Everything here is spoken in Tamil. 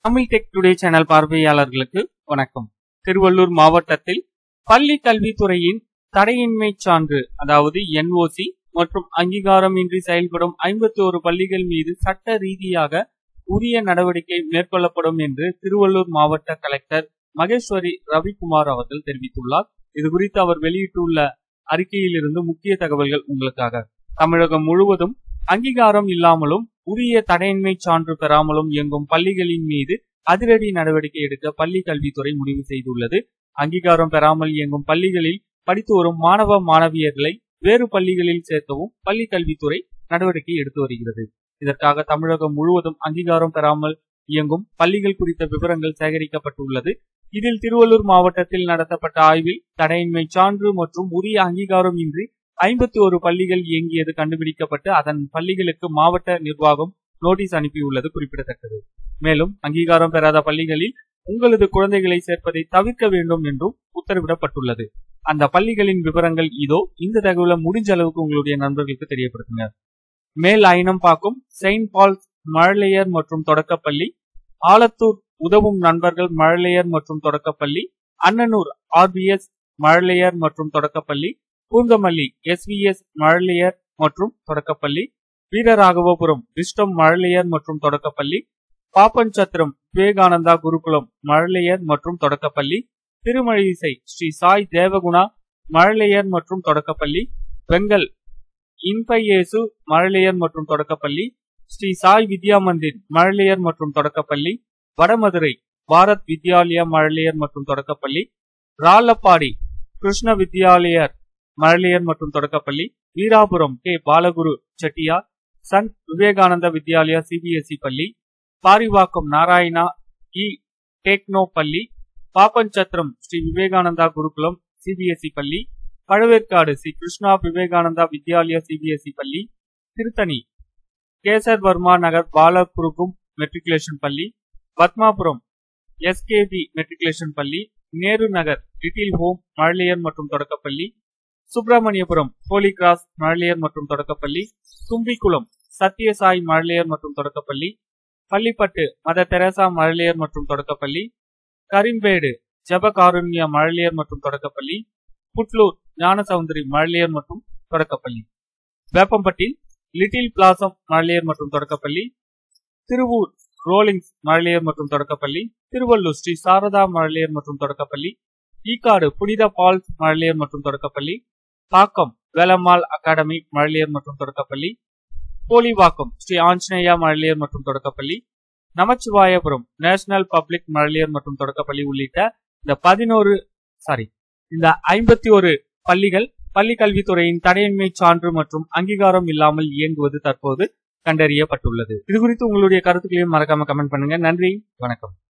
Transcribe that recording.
தமிழ் டெக் டுடே சேனல் பார்வையாளர்களுக்கு வணக்கம் திருவள்ளூர் மாவட்டத்தில் பள்ளி கல்வித்துறையின் தடையின்மை சான்று அதாவது என்ஓசி மற்றும் அங்கீகாரமின்றி செயல்படும் ஐம்பத்தி ஒரு பள்ளிகள் மீது சட்ட ரீதியாக உரிய நடவடிக்கை மேற்கொள்ளப்படும் என்று திருவள்ளூர் மாவட்ட கலெக்டர் மகேஸ்வரி ரவிக்குமார் அவர்கள் தெரிவித்துள்ளார் இது குறித்து அவர் வெளியிட்டுள்ள அறிக்கையிலிருந்து முக்கிய தகவல்கள் உங்களுக்காக தமிழகம் முழுவதும் அங்கீகாரம் இல்லாமலும் உரிய தடையின்மை சான்று பெறாமலும் இயங்கும் பள்ளிகளின் மீது அதிரடி நடவடிக்கை எடுக்க பள்ளி கல்வித்துறை முடிவு செய்துள்ளது அங்கீகாரம் பெறாமல் இயங்கும் பள்ளிகளில் படித்து வரும் மாணவ மாணவியர்களை வேறு பள்ளிகளில் சேர்க்கவும் பள்ளி கல்வித்துறை நடவடிக்கை எடுத்து வருகிறது இதற்காக தமிழகம் முழுவதும் அங்கீகாரம் பெறாமல் இயங்கும் பள்ளிகள் குறித்த விவரங்கள் சேகரிக்கப்பட்டுள்ளது இதில் திருவள்ளூர் மாவட்டத்தில் நடத்தப்பட்ட ஆய்வில் தடையின்மை சான்று மற்றும் உரிய அங்கீகாரம் இன்றி ஐம்பத்தி ஒரு பள்ளிகள் இயங்கியது கண்டுபிடிக்கப்பட்டு அதன் பள்ளிகளுக்கு மாவட்ட நிர்வாகம் நோட்டீஸ் அனுப்பியுள்ளது குறிப்பிடத்தக்கது மேலும் அங்கீகாரம் பெறாத பள்ளிகளில் உங்களது குழந்தைகளை சேர்ப்பதை தவிர்க்க வேண்டும் என்றும் உத்தரவிடப்பட்டுள்ளது அந்த பள்ளிகளின் விவரங்கள் இதோ இந்த தகவலை முடிஞ்ச அளவுக்கு உங்களுடைய நண்பர்களுக்கு தெரியப்படுத்துங்க மேல் ஐனம் பாக்கும் செயின்ட் பால்ஸ் மழலையர் மற்றும் தொடக்கப்பள்ளி ஆலத்தூர் உதவும் நண்பர்கள் மழலையர் மற்றும் தொடக்கப்பள்ளி அன்னனூர் ஆர்பிஎஸ் மழலையர் மற்றும் தொடக்கப்பள்ளி பூந்தமல்லி எஸ்விஎஸ் மழலையர் மற்றும் தொடக்கப்பள்ளி வீரராகவபுரம் விஸ்டம் மழலையர் மற்றும் தொடக்கப்பள்ளி பாப்பன்சத்திரம் விவேகானந்தா குருகுலம் மழலையர் மற்றும் தொடக்கப்பள்ளி திருமழிசை ஸ்ரீ சாய் தேவகுணா மழலையர் மற்றும் தொடக்கப்பள்ளி வெங்கல் இன்பையேசு மழலையர் மற்றும் தொடக்கப்பள்ளி ஸ்ரீ சாய் வித்யா மந்திர் மழலையர் மற்றும் தொடக்கப்பள்ளி வடமதுரை பாரத் வித்யாலயா மழலையர் மற்றும் தொடக்கப்பள்ளி ராலப்பாடி கிருஷ்ண வித்யாலயர் மழலையர் மற்றும் தொடக்கப்பள்ளி Veerapuram K Balaguru Chettiar sun Vivekananda Vidyalaya CBSE பள்ளி பாரிவாக்கம் நாராயணா இ டேக்னோ பள்ளி பாப்பன்சத்திரம் ஸ்ரீ விவேகானந்தா குருகுலம் சிபிஎஸ்இ பள்ளி பழவேற்காடு ஸ்ரீ கிருஷ்ணா விவேகானந்தா வித்யாலயா சிபிஎஸ்இ பள்ளி திருத்தணி கேசர் வர்மா நகர் பாலகுருகும் மெட்ரிகுலேஷன் பள்ளி பத்மாபுரம் எஸ்கேபி மெட்ரிகுலேஷன் பள்ளி நேரு நகர் லிட்டில் ஹோம் மழலையர் மற்றும் தொடக்கப்பள்ளி சுப்பிரமணியபுரம் ஹோலி கிராஸ் மழலையர் மற்றும் தொடக்கப்பள்ளி தும்பிக்குளம் சத்யசாய் மழலையர் மற்றும் தொடக்கப்பள்ளி பள்ளிப்பட்டு மத தெரசா மழலையர் மற்றும் தொடக்கப்பள்ளி கரிம்பேடு ஜபகாருண்யா மழலையர் மற்றும் தொடக்கப்பள்ளி புட்லூர் ஞானசவுந்தரி மழலையர் மற்றும் தொடக்கப்பள்ளி வேப்பம்பட்டி லிட்டில் பிளாசம் மழலையர் மற்றும் தொடக்கப்பள்ளி திருவூர் ரோலிங்ஸ் மழலையர் மற்றும் தொடக்கப்பள்ளி திருவள்ளூர் ஸ்ரீ சாரதா மழலையர் மற்றும் தொடக்கப்பள்ளி ஈக்காடு புனித பால்ஸ் மழலையர் மற்றும் தொடக்கப்பள்ளி பாக்கம் வேலம்மாள் அகாடமி மழலையர் மற்றும் தொடக்கப்பள்ளி போலிவாக்கம் ஸ்ரீ ஆஞ்சநேயா மழலையர் மற்றும் தொடக்கப்பள்ளி நமச்சிவாயபுரம் நேஷனல் பப்ளிக் மழலையர் மற்றும் தொடக்கப்பள்ளி உள்ளிட்ட இந்த பதினோரு சாரி இந்த ஐம்பத்தி ஒரு பள்ளிகள் பள்ளி கல்வித்துறையின் தடையின்மை சான்று மற்றும் அங்கீகாரம் இல்லாமல் இயங்குவது தற்போது கண்டறியப்பட்டுள்ளது இது குறித்து உங்களுடைய கருத்துக்களையும் மறக்காம கமெண்ட் பண்ணுங்க நன்றி வணக்கம்